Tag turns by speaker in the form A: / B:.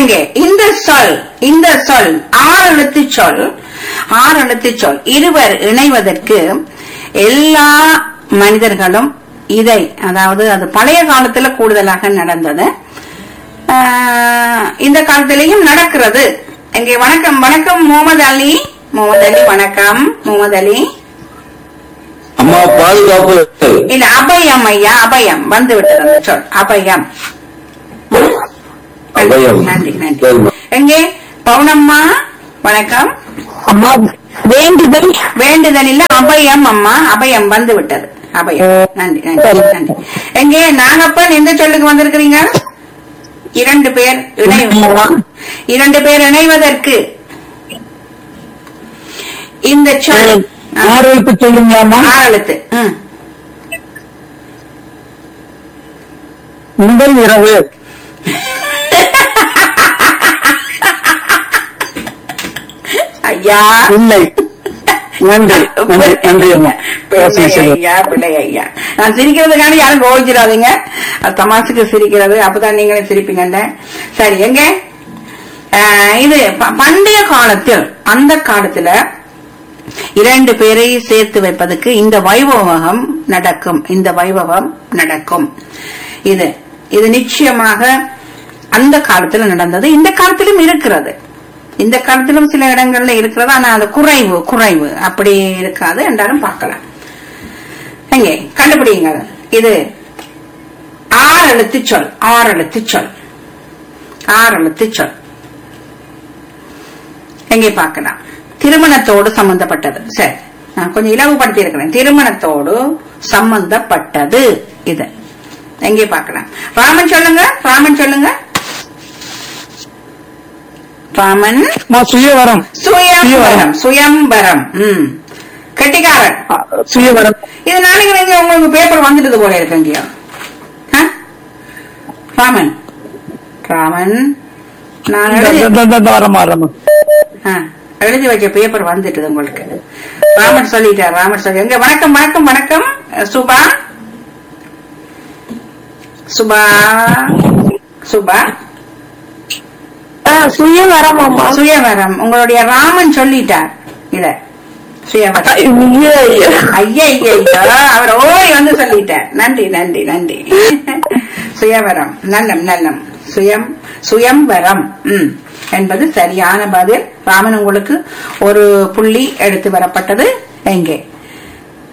A: எங்கே இந்த சொல் இந்த சொல் ஆறு எழுத்து சொல் ஆறு எழுத்து சொல் இருவர் இணைவதற்கு எல்லா மனிதர்களும் இதை அதாவது அது பழைய காலத்துல கூடுதலாக நடந்தது ஆஹ், இந்த காலத்திலேயும் நடக்கிறது எங்கே வணக்கம் வணக்கம் முகமது அலி முகமது அலி வணக்கம் முகமது அலி
B: அம்மா பாதுகாப்பு
A: இல்ல அபயம் ஐயா அபயம் வந்து விட்டது அந்த சொல் அபயம்
B: அபயம்.
A: நன்றி நன்றி
B: சரிம்மா.
A: எங்கே பவுனம்மா வணக்கம்
C: அம்மா வேண்டுதல்
A: வேண்டுதல் இல்ல அபயம் அம்மா அபயம் வந்து விட்டது அபயம் நன்றி நன்றி நன்றி எங்கே நாகப்பன் எந்த சொல்லுக்கு வந்திருக்கிறீங்க இரண்டு பேர் இணை இரண்டு பேர் இணைவதற்கு இந்த சொல் ஆ,
C: ஆறு எழுத்து சொல்லுங்களாமா
A: ஆறு எழுத்து ம்.
C: முதல் இரவு
A: ஐயா
C: இல்லை நன்றி நன்றி நன்றி அம்மா
A: பிள்ளை ஐயா பிள்ளை ஐயா நான் சிரிக்கிறதுக்கான யாரும் கோவிச்சிடாதீங்க அது தமாசுக்கு சிரிக்கிறது அப்பதான் நீங்களே சிரிப்பீங்கல்ல சரி எங்க ஆஹ், இது ப- பண்டைய காலத்தில் அந்த காலத்துல இரண்டு பேரை சேர்த்து வைப்பதற்கு இந்த வைபவம் நடக்கும் இந்த வைபவம் நடக்கும் இது இது நிச்சயமாக அந்த காலத்துல நடந்தது இந்த காலத்திலும் இருக்கிறது இந்த காலத்திலும் சில இடங்கள்ல இருக்கிறது ஆனா அது குறைவு குறைவு அப்படி இருக்காது என்றாலும் பார்க்கலாம் எங்கே கண்டுபிடிங்க அதை. இது ஆறு எழுத்து சொல் ஆறு எழுத்து சொல் ஆறு எழுத்து சொல் எங்கே பார்க்கலாம் திருமணத்தோடு சம்பந்தப்பட்டது சரி நான் கொஞ்சம் இலவுபடுத்தி இருக்கிறேன் திருமணத்தோடு சம்பந்தப்பட்டது இது எங்கே பார்க்கலாம் ராமன் சொல்லுங்க ராமன் சொல்லுங்க ராமன்
C: அம்மா சுயவரம்
A: சுயம்பரம் சுயம்பரம் ம் கெட்டிக்காரன்
C: அ, சுயவரம்
A: இது நாளைக்கு நீங்க உங்களுக்கு பேப்பர் வந்துட்டது போல இருக்கு எங்கேயோ ஆ? ராமன் ராமன் நான் எழுதி
C: வரமா வரமா
A: ஆ, எழுதி வச்ச பேப்பர் வந்துட்டது உங்களுக்கு ராமன் சொல்லிட்டார் ராமன் சொல்லி எங்க வணக்கம் வணக்கம் வணக்கம் அஹ், சுபா சுபா சுபா
C: சுயவரம் அம்மா
A: சுயவரம் உங்களுடைய ராமன் சொல்லிட்டார் இத சுயவரம் ஐயா ஐயா ஐயா அவர் ஓய் வந்து சொல்லிட்டார் நன்றி நன்றி நன்றி சுயவரம் நல்லம் நல்லம் சுயம் சுயம்வரம் ம் என்பது சரியான பதில் ராமன் உங்களுக்கு ஒரு புள்ளி எடுத்து வரப்பட்டது எங்கே